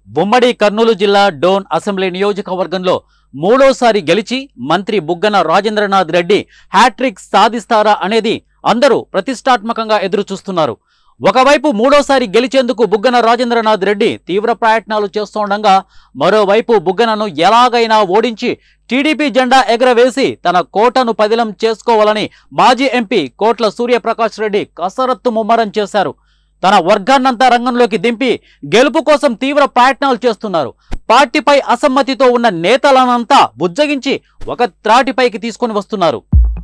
ఉమ్మడి కర్నూలు జిల్లా డోన్ అసెంబ్లీ నియోజకవర్గంలో మూడోసారి గెలిచి మంత్రి బుగ్గన రాజేంద్రనాథ్ రెడ్డి హ్యాట్రిక్ సాధిస్తారా అనేది అందరూ ప్రతిష్టాత్మకంగా ఎదురు చూస్తున్నారు ఒకవైపు మూడోసారి గెలిచేందుకు బుగ్గన రాజేంద్రనాథ్ రెడ్డి తీవ్ర ప్రయత్నాలు చేస్తుండగా మరోవైపు బుగ్గనను ఎలాగైనా ఓడించి టీడీపీ జెండా ఎగరవేసి తన కోటను పదిలం చేసుకోవాలని మాజీ ఎంపీ కోట్ల సూర్యప్రకాష్ రెడ్డి కసరత్తు ముమ్మరం చేశారు తన వర్గాన్నంతా రంగంలోకి దింపి గెలుపు కోసం తీవ్ర ప్రయత్నాలు చేస్తున్నారు పార్టీపై అసమ్మతితో ఉన్న నేతలనంతా బుజ్జగించి ఒక త్రాటిపైకి తీసుకొని వస్తున్నారు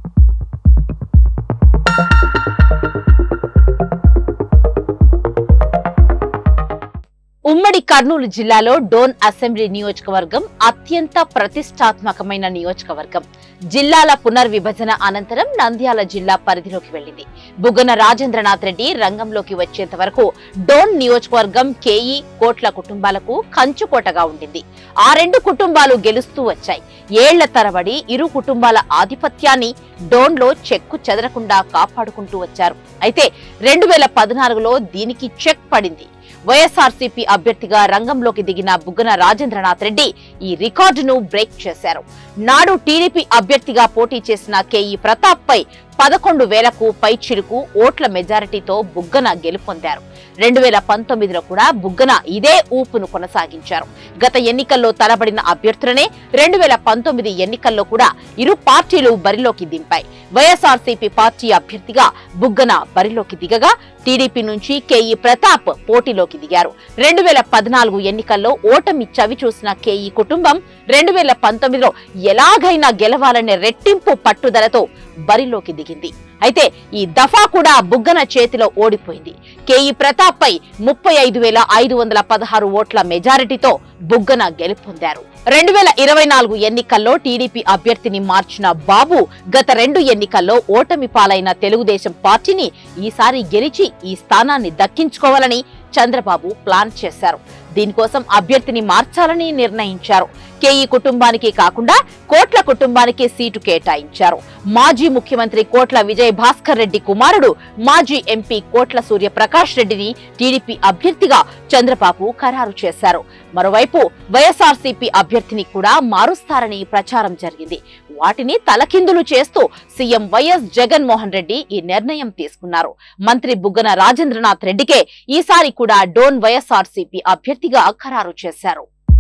ఉమ్మడి కర్నూలు జిల్లాలో డోన్ అసెంబ్లీ నియోజకవర్గం అత్యంత ప్రతిష్టాత్మకమైన నియోజకవర్గం జిల్లాల పునర్విభజన అనంతరం నంద్యాల జిల్లా పరిధిలోకి వెళ్లింది బుగ్గన రాజేంద్రనాథ్ రెడ్డి రంగంలోకి వచ్చేంత వరకు డోన్ నియోజకవర్గం కేఈ కోట్ల కుటుంబాలకు కంచుకోటగా ఉండింది ఆ రెండు కుటుంబాలు గెలుస్తూ వచ్చాయి ఏళ్ల తరబడి ఇరు కుటుంబాల ఆధిపత్యాన్ని డోన్లో చెక్కు చెదరకుండా కాపాడుకుంటూ వచ్చారు అయితే రెండు వేల పద్నాలుగులో దీనికి చెక్ పడింది వైఎస్ఆర్సీపీ అభ్యర్థిగా రంగంలోకి దిగిన బుగ్గన రాజేంద్రనాథ్ రెడ్డి ఈ రికార్డును బ్రేక్ చేశారు నాడు టీడీపీ అభ్యర్థిగా పోటీ చేసిన కేఈ ప్రతాప్ పై పదకొండు వేలకు పైచిలుకు ఓట్ల మెజారిటీతో బుగ్గన గెలుపొందారు రెండు వేల పంతొమ్మిదిలో కూడా బుగ్గన ఇదే ఊపును కొనసాగించారు గత ఎన్నికల్లో తలబడిన అభ్యర్థులనే రెండు వేల పంతొమ్మిది ఎన్నికల్లో కూడా ఇరు పార్టీలు బరిలోకి దింపాయి వైఎస్ఆర్సీపీ పార్టీ అభ్యర్థిగా బుగ్గన బరిలోకి దిగగా టీడీపీ నుంచి కేఈ ప్రతాప్ పోటీలోకి దిగారు రెండు వేల పద్నాలుగు ఎన్నికల్లో ఓటమి చవి చూసిన కేఈ కుటుంబం రెండు వేల పంతొమ్మిదిలో ఎలాగైనా గెలవాలనే రెట్టింపు పట్టుదలతో బరిలోకి దిగింది అయితే ఈ దఫా కూడా బుగ్గన చేతిలో ఓడిపోయింది కేఈ ప్రతాప్ పై ముప్పై ఐదు వేల ఐదు వందల పదహారు ఓట్ల మెజారిటీతో బుగ్గన గెలుపొందారు రెండు వేల ఇరవై నాలుగు ఎన్నికల్లో టీడీపీ అభ్యర్థిని మార్చిన బాబు గత రెండు ఎన్నికల్లో ఓటమి పాలైన తెలుగుదేశం పార్టీని ఈసారి గెలిచి ఈ స్థానాన్ని దక్కించుకోవాలని చంద్రబాబు ప్లాన్ చేశారు దీనికోసం అభ్యర్థిని మార్చాలని నిర్ణయించారు కేఈ కుటుంబానికి కాకుండా కోట్ల కుటుంబానికి సీటు కేటాయించారు మాజీ ముఖ్యమంత్రి కోట్ల విజయ్ భాస్కర్ రెడ్డి కుమారుడు మాజీ ఎంపీ కోట్ల సూర్య ప్రకాష్ రెడ్డిని టీడీపీ అభ్యర్థిగా చంద్రబాబు ఖరారు చేశారు మరోవైపు వైఎస్ఆర్సీపీ అభ్యర్థిని కూడా మారుస్తారని ప్రచారం జరిగింది వాటిని తలకిందులు చేస్తూ సీఎం వైఎస్ జగన్మోహన్ రెడ్డి ఈ నిర్ణయం తీసుకున్నారు మంత్రి బుగ్గన రాజేంద్రనాథ్ రెడ్డికే ఈసారి కూడా డోన్ వైఎస్ఆర్సీపీ అభ్యర్థిగా ఖరారు చేశారు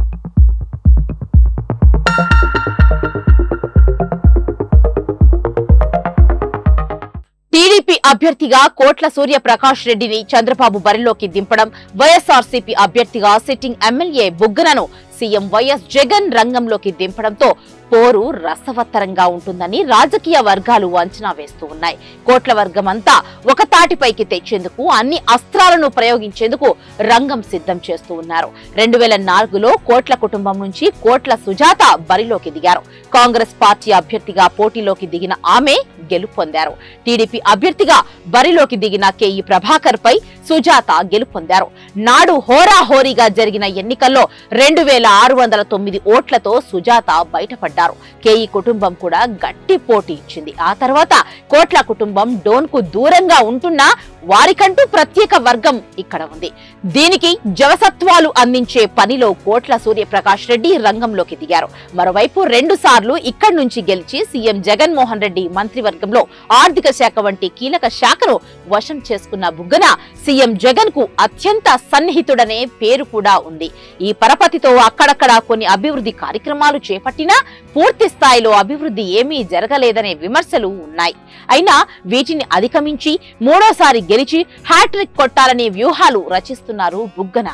టీడీపీ అభ్యర్థిగా కోట్ల సూర్య ప్రకాష్ రెడ్డిని చంద్రబాబు బరిలోకి దింపడం వైఎస్ఆర్సీపీ అభ్యర్థిగా సిట్టింగ్ ఎమ్మెల్యే బుగ్గనను సీఎం వైఎస్ జగన్ రంగంలోకి దింపడంతో పోరు రసవత్తరంగా ఉంటుందని రాజకీయ వర్గాలు అంచనా వేస్తూ ఉన్నాయి కోట్ల వర్గం అంతా ఒక తాటిపైకి తెచ్చేందుకు అన్ని అస్త్రాలను ప్రయోగించేందుకు రంగం సిద్ధం చేస్తూ ఉన్నారు రెండు వేల నాలుగులో కోట్ల కుటుంబం నుంచి కోట్ల సుజాత బరిలోకి దిగారు కాంగ్రెస్ పార్టీ అభ్యర్థిగా పోటీలోకి దిగిన ఆమె గెలుపొందారు టీడీపీ అభ్యర్థిగా బరిలోకి దిగిన కేఈ ప్రభాకర్ పై సుజాత గెలుపొందారు నాడు హోరాహోరీగా జరిగిన ఎన్నికల్లో రెండు వేల ఆరు వందల తొమ్మిది ఓట్లతో సుజాత బయటపడ్డారు కేఈ కుటుంబం కూడా గట్టి పోటీ ఇచ్చింది ఆ తర్వాత కోట్ల కుటుంబం డోన్ కు దూరంగా ఉంటున్నా వారికంటూ ప్రత్యేక వర్గం ఇక్కడ ఉంది దీనికి జవసత్వాలు అందించే పనిలో కోట్ల సూర్యప్రకాష్ రెడ్డి రంగంలోకి దిగారు మరోవైపు రెండు సార్లు ఇక్కడి నుంచి గెలిచి సీఎం జగన్మోహన్ రెడ్డి మంత్రివర్గంలో ఆర్థిక శాఖ వంటి కీలక శాఖను వశం చేసుకున్న బుగ్గన సీఎం జగన్ కు అత్యంత సన్నిహితుడనే పేరు కూడా ఉంది ఈ పరపతితో అక్కడక్కడ కొన్ని అభివృద్ధి కార్యక్రమాలు చేపట్టినా పూర్తి స్థాయిలో అభివృద్ధి ఏమీ జరగలేదనే విమర్శలు ఉన్నాయి అయినా వీటిని అధిగమించి మూడోసారి గెలిచి హ్యాట్రిక్ కొట్టాలనే వ్యూహాలు రచిస్తున్నారు బుగ్గన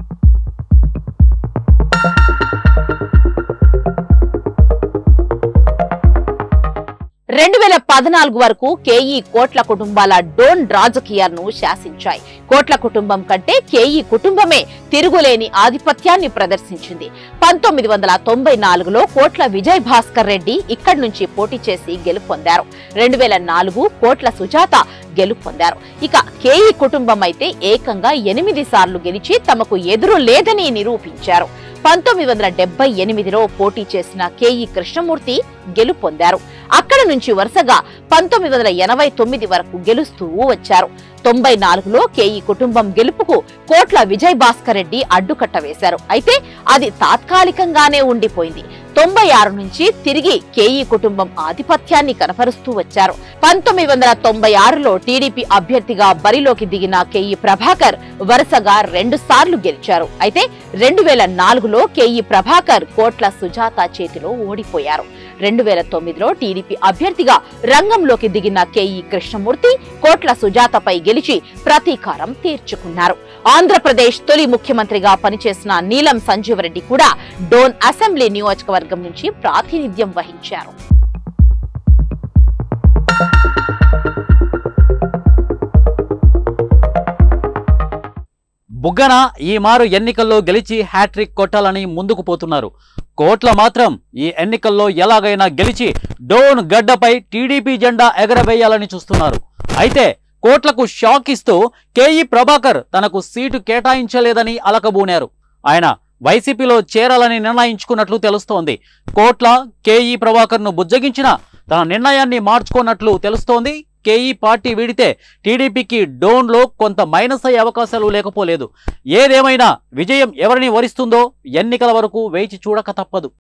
రెండు వేల పద్నాలుగు వరకు కేఈ కోట్ల కుటుంబాల డోన్ రాజకీయాలను శాసించాయి కోట్ల కుటుంబం కంటే కేఈ కుటుంబమే తిరుగులేని ఆధిపత్యాన్ని ప్రదర్శించింది పంతొమ్మిది వందల తొంభై నాలుగులో కోట్ల విజయ్ భాస్కర్ రెడ్డి ఇక్కడి నుంచి పోటీ చేసి గెలుపొందారు రెండు వేల నాలుగు కోట్ల సుజాత గెలుపొందారు ఇక కేఈ కుటుంబం అయితే ఏకంగా ఎనిమిది సార్లు గెలిచి తమకు ఎదురు లేదని నిరూపించారు పంతొమ్మిది వందల డెబ్బై ఎనిమిదిలో పోటీ చేసిన కేఈ కృష్ణమూర్తి గెలుపొందారు అక్కడ నుంచి వరుసగా పంతొమ్మిది వందల ఎనభై తొమ్మిది వరకు గెలుస్తూ వచ్చారు తొంభై నాలుగులో కేఈ కుటుంబం గెలుపుకు కోట్ల విజయ్ భాస్కర్ రెడ్డి అడ్డుకట్ట వేశారు అయితే అది తాత్కాలికంగానే ఉండిపోయింది తొంభై ఆరు నుంచి తిరిగి కేఈ కుటుంబం ఆధిపత్యాన్ని కనపరుస్తూ వచ్చారు పంతొమ్మిది వందల తొంభై ఆరులో టీడీపీ అభ్యర్థిగా బరిలోకి దిగిన కేఈ ప్రభాకర్ వరుసగా రెండు సార్లు గెలిచారు అయితే రెండు వేల నాలుగులో కేఈ ప్రభాకర్ కోట్ల సుజాత చేతిలో ఓడిపోయారు రెండు వేల తొమ్మిదిలో టీడీపీ అభ్యర్థిగా రంగంలోకి దిగిన కేఈ కృష్ణమూర్తి కోట్ల సుజాతపై గెలిచి ప్రతీకారం తీర్చుకున్నారు ఆంధ్రప్రదేశ్ తొలి ముఖ్యమంత్రిగా పనిచేసిన నీలం సంజీవరెడ్డి కూడా డోన్ అసెంబ్లీ నియోజకవర్గం నుంచి ప్రాతినిధ్యం వహించారు బుగ్గన ఈ మారు ఎన్నికల్లో గెలిచి హ్యాట్రిక్ కొట్టాలని ముందుకు పోతున్నారు కోట్ల మాత్రం ఈ ఎన్నికల్లో ఎలాగైనా గెలిచి డోన్ గడ్డపై టీడీపీ జెండా ఎగరవేయాలని చూస్తున్నారు అయితే కోట్లకు షాక్ ఇస్తూ కేఈ ప్రభాకర్ తనకు సీటు కేటాయించలేదని అలకబూనారు ఆయన వైసీపీలో చేరాలని నిర్ణయించుకున్నట్లు తెలుస్తోంది కోట్ల కేఈ ప్రభాకర్ను బుజ్జగించిన తన నిర్ణయాన్ని మార్చుకున్నట్లు తెలుస్తోంది కేఈ పార్టీ వీడితే టీడీపీకి డోన్లో కొంత మైనస్ అయ్యే అవకాశాలు లేకపోలేదు ఏదేమైనా విజయం ఎవరిని వరిస్తుందో ఎన్నికల వరకు వేచి చూడక తప్పదు